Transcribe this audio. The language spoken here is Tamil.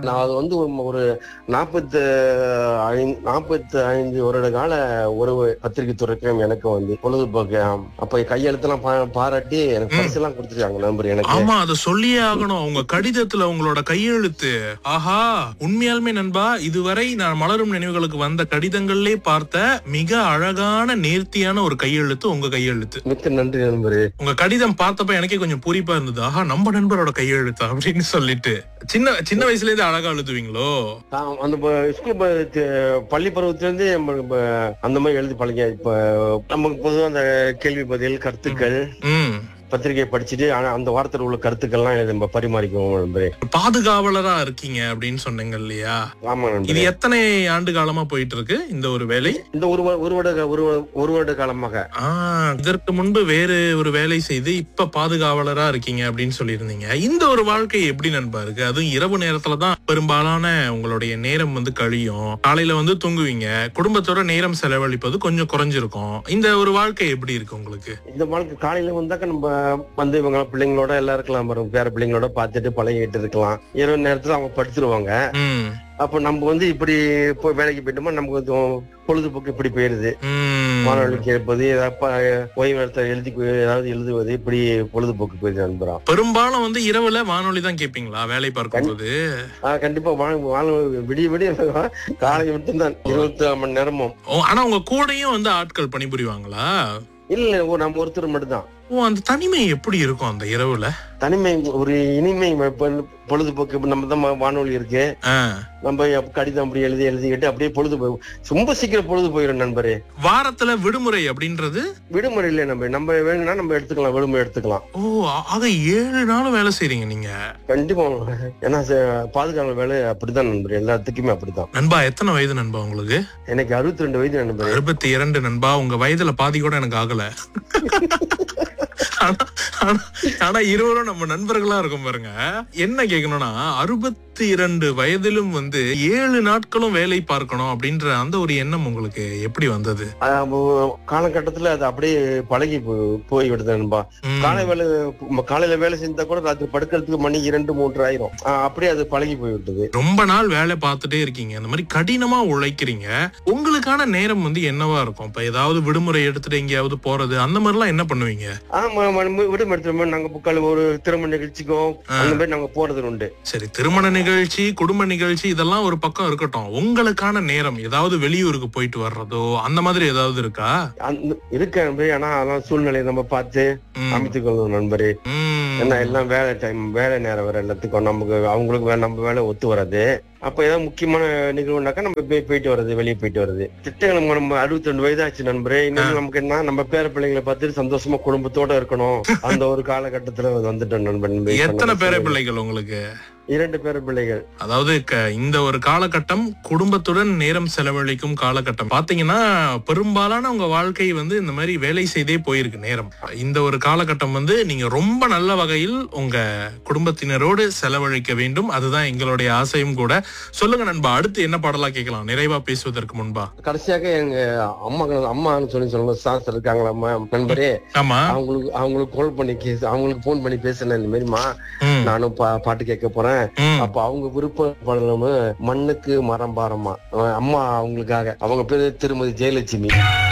நான் அது வந்து ஒரு- ஒரு நாற்பத்து நாற்பத்தி ஐந்து வருட கால உறவு பத்திரிகை துறைக்கும் எனக்கு வந்து பொழுதுபோக்கு ஆம். அப்ப கையெழுத்தெல்லாம் பா- பாராட்டி எனக்கு பரிசு எல்லாம் கொடுத்துருக்காங்க நம்பர் எனக்கு ஆமா அத சொல்லியே ஆகணும் உங்க கடிதத்துல உங்களோட கையெழுத்து ஆஹா உண்மையாலுமே நண்பா இதுவரை நான் மலரும் நினைவுகளுக்கு வந்த கடிதங்கள்லே பார்த்த மிக அழகான நேர்த்தியான ஒரு கையெழுத்து உங்க கையெழுத்து மிக்க நன்றி நண்பரே உங்க கடிதம் பார்த்தப்ப எனக்கே கொஞ்சம் பூரிப்பா இருந்தது ஆஹா நம்ம நண்பரோட கையெழுத்து அப்படின்னு சொல்லிட்டு சின்ன சின்ன வயசுல இருந்து அழகா எழுதுவீங்களோ ஆம், அந்த ப- ஸ்கூல் ப- த- பள்ளி பருவத்துல இருந்து நம்ம ப- அந்த மாதிரி எழுதி பழங்க இப்ப நமக்கு பொதுவா அந்த கேள்வி பதில் கருத்துக்கள் ம் பத்திரிகை படிச்சுட்டு ஆனா அந்த வாரத்தில் உள்ள கருத்துக்கள்லாம் எழுதி நம்ம பரிமாறிக்குவோம் நண்பரே பாதுகாவலரா இருக்கீங்க அப்படின்னு சொன்னீங்க இல்லையா ஆமா இது நண்பரே எத்தனை ஆண்டு காலமா போயிட்டு இருக்கு இந்த ஒரு வேலை இந்த ஒரு வ- ஒரு வருட ஒரு வ- ஒரு வருட காலமாக ஆஹ் இதற்கு முன்பு வேறு ஒரு வேலை செய்து இப்ப பாதுகாவலரா இருக்கீங்க அப்படின்னு சொல்லியிருந்தீங்க இந்த ஒரு வாழ்க்கை எப்படி நண்பா இருக்கு அதுவும் இரவு நேரத்துல தான் பெரும்பாலான உங்களுடைய நேரம் வந்து கழியும் காலையில வந்து தூங்குவீங்க குடும்பத்தோட நேரம் செலவழிப்பது கொஞ்சம் குறைஞ்சிருக்கும் இந்த ஒரு வாழ்க்கை எப்படி இருக்கு உங்களுக்கு இந்த வாழ்க்கை காலையில வந்தாக்க நம்ம வந்து இவங்க பிள்ளைங்களோட எல்லாம் இருக்கலாம் பாருங்க பேர பிள்ளைங்களோட பார்த்துட்டு பழகிட்டு இருக்கலாம் இரவு நேரத்துல அவங்க படுத்துருவாங்க ம் அப்ப நம்ம வந்து இப்படி போய் வேலைக்கு போயிட்டோமா நமக்கு கொஞ்சம் பொழுதுபோக்கு இப்படி போயிருது ம் மாணவர்கள் கேட்பது ஏதாவது ப- ஓய்வு நேரத்தில் எழுதி ஏதாவது எழுதுவது இப்படி பொழுதுபோக்கு போயிருது நண்பரா பெரும்பாலும் வந்து இரவுல வானொலி தான் கேப்பீங்களா வேலை பார்க்கும்போது ஆஹ் கண்டிப்பா வாழ் வாழ் விடிய விடிய காலை மட்டும்தான் இருபத்தி நாலு மணி நேரமும் ஓ, ஆனா உங்க கூடயும் வந்து ஆட்கள் பணிபுரிவாங்களா இல்ல ஒரு நம்ம ஒருத்தர் மட்டும்தான் ஓ அந்த தனிமை எப்படி இருக்கும் அந்த இரவுல தனிமை ஒரு இனிமை பொ- பொழுதுபோக்கு இப்ப நம்ம தான் வானொலி இருக்கு ஆஹ் நம்ம அப்ப கடிதம் அப்படி எழுதி எழுதிக்கிட்டு அப்படியே பொழுது போய் ரொம்ப சீக்கிரம் பொழுது போயிடும் நண்பரே வாரத்துல விடுமுறை அப்படின்றது விடுமுறை இல்லை நம்ம நம்ம வேணும்னா நம்ம எடுத்துக்கலாம் விடுமுறை எடுத்துக்கலாம் ஓ ஆ- ஆக ஏழு நாளும் வேலை செய்றீங்க நீங்க கண்டிப்பா ஏன்னா ச- பாதுகாப்பு வேலை அப்படிதான் நண்பரே எல்லாத்துக்குமே அப்படிதான் நண்பா எத்தனை வயது நண்பா உங்களுக்கு எனக்கு அறுபத்தி ரெண்டு வயது நண்பரே அறுபத்தி இரண்டு நண்பா உங்க வயதுல பாதி கூட எனக்கு ஆகல ஆனா ஆனா- ஆனா இருவரும் நம்ம நண்பர்களா இருக்கும் பாருங்க என்ன கேட்கணும்னா அறுபத்தி இரண்டு வயதிலும் வந்து ஏழு நாட்களும் வேலை பார்க்கணும் அப்படின்ற அந்த ஒரு எண்ணம் உங்களுக்கு எப்படி வந்தது ஆஹ் ஒ- காலகட்டத்துல அது அப்படியே பழகி போ- போய் விடுது நண்பா ம். காலை வேலை ம- காலையில வேலை செஞ்சா கூட ராத்திரி படுக்கிறதுக்கு மணி இரண்டு மூன்று ஆயிரும் ஆஹ் அப்படியே அது பழகி போய் விட்டது ரொம்ப நாள் வேலை பார்த்துட்டே இருக்கீங்க அந்த மாதிரி கடினமா உழைக்கிறீங்க உங்களுக்கான நேரம் வந்து என்னவா இருக்கும் இப்ப ஏதாவது விடுமுறை எடுத்துட்டு எங்கேயாவது போறது அந்த மாதிரி எல்லாம் என்ன பண்ணுவீங்க ஆமா ஆமா, நம்ம விடுமுறை எடுத்துட்டு நாங்க புக்கால ஒரு திருமண நிகழ்ச்சிக்கோ அந்த மாதிரி நாங்க போறது உண்டு சரி திருமண நிகழ்ச்சி குடும்ப நிகழ்ச்சி இதெல்லாம் ஒரு பக்கம் இருக்கட்டும் உங்களுக்கான நேரம் ஏதாவது வெளியூருக்கு போயிட்டு வர்றதோ அந்த மாதிரி ஏதாவது இருக்கா அந்த இருக்க நண்பரே ஆனா அதெல்லாம் சூழ்நிலையை நம்ம பார்த்து ம். அமைத்துக் கொள்ளணும் நண்பரே ம். ஏன்னா எல்லாம் வேலை டைம் வேலை நேரம் வர எல்லாத்துக்கும் நமக்கு அவங்களுக்கு வே- நம்ம வேலை ஒத்து வராது அப்ப ஏதாவது முக்கியமான நிகழ்வுனாக்கா நம்ம போய் போயிட்டு வர்றது வெளியே போயிட்டு வர்றது திட்டங்கள் நம்ம- நம்ம அறுபத்தி ரெண்டு வயதாச்சு நண்பரே இன்னும் நமக்கு என்ன நம்ம பேர பிள்ளைங்களை பார்த்துட்டு சந்தோஷமா குடும்பத்தோட இருக்கணும் அந்த ஒரு காலகட்டத்துல வந்துட்டோம் நண்பன் எத்தனை பேர பிள்ளைகள் உங்களுக்கு இரண்டு பேர பிள்ளைகள் அதாவது க- இந்த ஒரு காலகட்டம் குடும்பத்துடன் நேரம் செலவழிக்கும் காலகட்டம் பாத்தீங்கன்னா பெரும்பாலான உங்க வாழ்க்கை வந்து இந்த மாதிரி வேலை செய்தே போயிருக்கு நேரம் இந்த ஒரு காலகட்டம் வந்து நீங்க ரொம்ப நல்ல வகையில் உங்க குடும்பத்தினரோடு செலவழிக்க வேண்டும் அதுதான் எங்களுடைய ஆசையும் கூட சொல்லுங்க நண்பா அடுத்து என்ன பாடலா கேட்கலாம் நிறைவா பேசுவதற்கு முன்பா கடைசியாக எங்க அம்மா அம்மான்னு சொல்லி சொல்லணும் சாஸ்திரம் இருக்காங்களா அம்மா நண்பரே ஆமா அவங்களுக்கு அவங்களுக்கு கால் பண்ணி கேஸ் அவங்களுக்கு போன் பண்ணி பேசினேன் இந்த மாதிரிமா ம், நானும் பா- பாட்டு கேட்க போறேன் ம். அப்ப அவங்க விருப்ப பாடலும் மண்ணுக்கு மரம் பாரமா அம்மா அவங்களுக்காக அவங்க பேரு திருமதி ஜெயலட்சுமி